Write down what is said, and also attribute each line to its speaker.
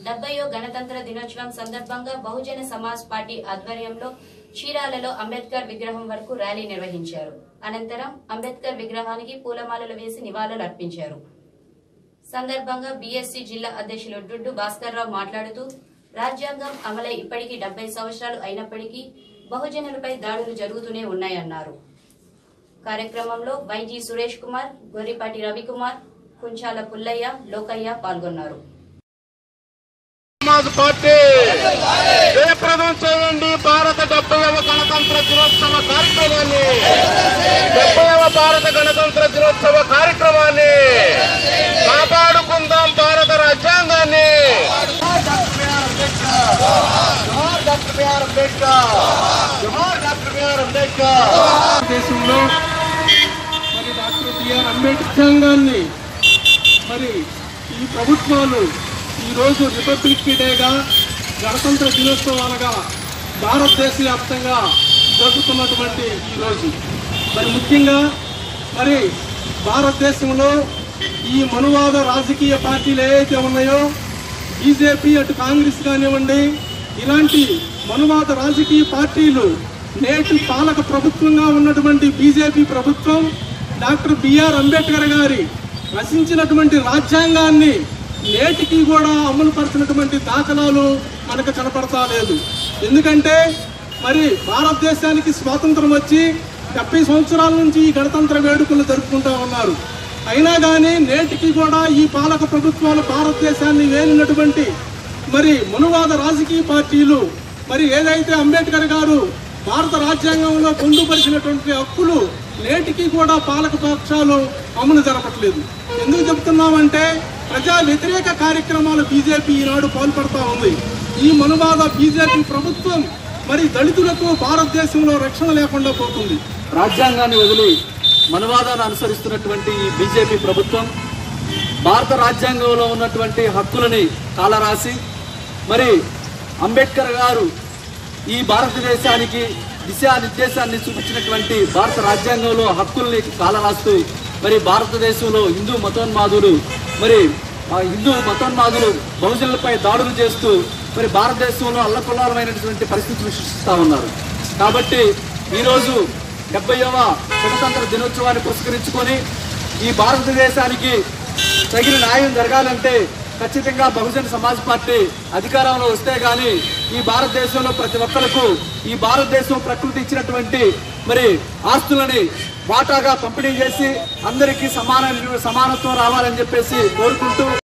Speaker 1: డెబ్బయో గణతంత్ర దినోత్సవం సందర్భంగా బహుజన సమాజ్ పార్టీ ఆధ్వర్యంలో చీరాలలో అంబేద్కర్ విగ్రహం వరకు ర్యాలీ నిర్వహించారు అనంతరం అంబేద్కర్ విగ్రహానికి పూలమాలలు వేసి నివాళులు అర్పించారు సందర్భంగా బీఎస్సీ జిల్లా అధ్యక్షులు డుడ్డు భాస్కర్రావు మాట్లాడుతూ రాజ్యాంగం అమలై ఇప్పటికీ డెబ్బై సంవత్సరాలు అయినప్పటికీ బహుజనులపై దాడులు జరుగుతూనే ఉన్నాయన్నారు కార్యక్రమంలో వైజీ సురేష్ కుమార్ గొర్రిపాటి రవికుమార్ కుంచాల పుల్లయ్య లోకయ్య పాల్గొన్నారు
Speaker 2: సమాజ్ పార్టీ జయప్రదం చేయండి భారత డెబ్బైవ గణతంత్ర దినోత్సవ కార్యక్రమాన్ని డెబ్బైవ భారత గణతంత్ర దినోత్సవ కార్యక్రమాన్ని కాపాడుకుందాం భారత రాజ్యాంగాన్ని జోహార్ డాక్టర్ బిఆర్ అంబేద్కర్ జోహార్ డాక్టర్ బిఆర్ అంబేద్కర్
Speaker 3: దేశంలో మరి డాక్టర్ బిఆర్ అంబేద్కర్ రాజ్యాంగాన్ని మరి ఈ ప్రభుత్వాలు ఈరోజు రిపబ్లిక్ డేగా గణతంత్ర దినోత్సవాలుగా భారతదేశ వ్యాప్తంగా జరుపుతున్నటువంటి ఈరోజు మరి ముఖ్యంగా మరి భారతదేశంలో ఈ మనువాద రాజకీయ పార్టీలు ఏవైతే ఉన్నాయో బీజేపీ అటు కాంగ్రెస్ కానివ్వండి ఇలాంటి మనువాద రాజకీయ పార్టీలు నేటి పాలక ప్రభుత్వంగా ఉన్నటువంటి బీజేపీ ప్రభుత్వం డాక్టర్ బిఆర్ అంబేద్కర్ గారి రచించినటువంటి రాజ్యాంగాన్ని నేటికి కూడా అమలు పరిచినటువంటి దాఖలాలు మనకు కనపడతా లేదు ఎందుకంటే మరి భారతదేశానికి స్వాతంత్రం వచ్చి డెబ్బై సంవత్సరాల నుంచి ఈ గణతంత్ర వేడుకలు జరుపుకుంటా ఉన్నారు అయినా కానీ నేటికి కూడా ఈ పాలక ప్రభుత్వాలు భారతదేశాన్ని వేలినటువంటి మరి మనువాద రాజకీయ పార్టీలు మరి ఏదైతే అంబేద్కర్ గారు భారత రాజ్యాంగంలో పొందుపరిచినటువంటి హక్కులు నేటికి కూడా పాలక పక్షాలు అమలు జరపట్లేదు ఎందుకు చెప్తున్నామంటే ప్రజా వ్యతిరేక కార్యక్రమాలు బీజేపీ ఈనాడు పాల్పడతా ఉంది ఈ మనువాద బీజేపీ ప్రభుత్వం మరి దళితులకు భారతదేశంలో రక్షణ లేకుండా పోతుంది
Speaker 4: రాజ్యాంగాన్ని వదిలి మనవాదాన్ని అనుసరిస్తున్నటువంటి ఈ బీజేపీ ప్రభుత్వం భారత రాజ్యాంగంలో ఉన్నటువంటి హక్కులని కాలరాసి మరి అంబేద్కర్ గారు ఈ భారతదేశానికి దిశానిర్దేశాన్ని చూపించినటువంటి భారత రాజ్యాంగంలో హక్కుల్ని కాలరాస్తూ మరి భారతదేశంలో హిందూ మతోన్మాదులు మరి ఆ హిందూ మతోన్మాదులు బహుజనులపై దాడులు చేస్తూ మరి భారతదేశంలో అల్లకొల్లాలమైనటువంటి పరిస్థితులు సృష్టిస్తూ ఉన్నారు కాబట్టి ఈరోజు డెబ్బైవ గణతంత్ర దినోత్సవాన్ని పురస్కరించుకొని ఈ భారతదేశానికి తగిన న్యాయం జరగాలంటే ఖచ్చితంగా బహుజన సమాజ్ పార్టీ అధికారంలో వస్తే గాని ఈ భారతదేశంలో ప్రతి ఒక్కరికి ఈ భారతదేశం ప్రకృతి ఇచ్చినటువంటి మరి ఆస్తులని వాటాగా పంపిణీ చేసి అందరికీ సమాన సమానత్వం రావాలని చెప్పేసి కోరుకుంటూ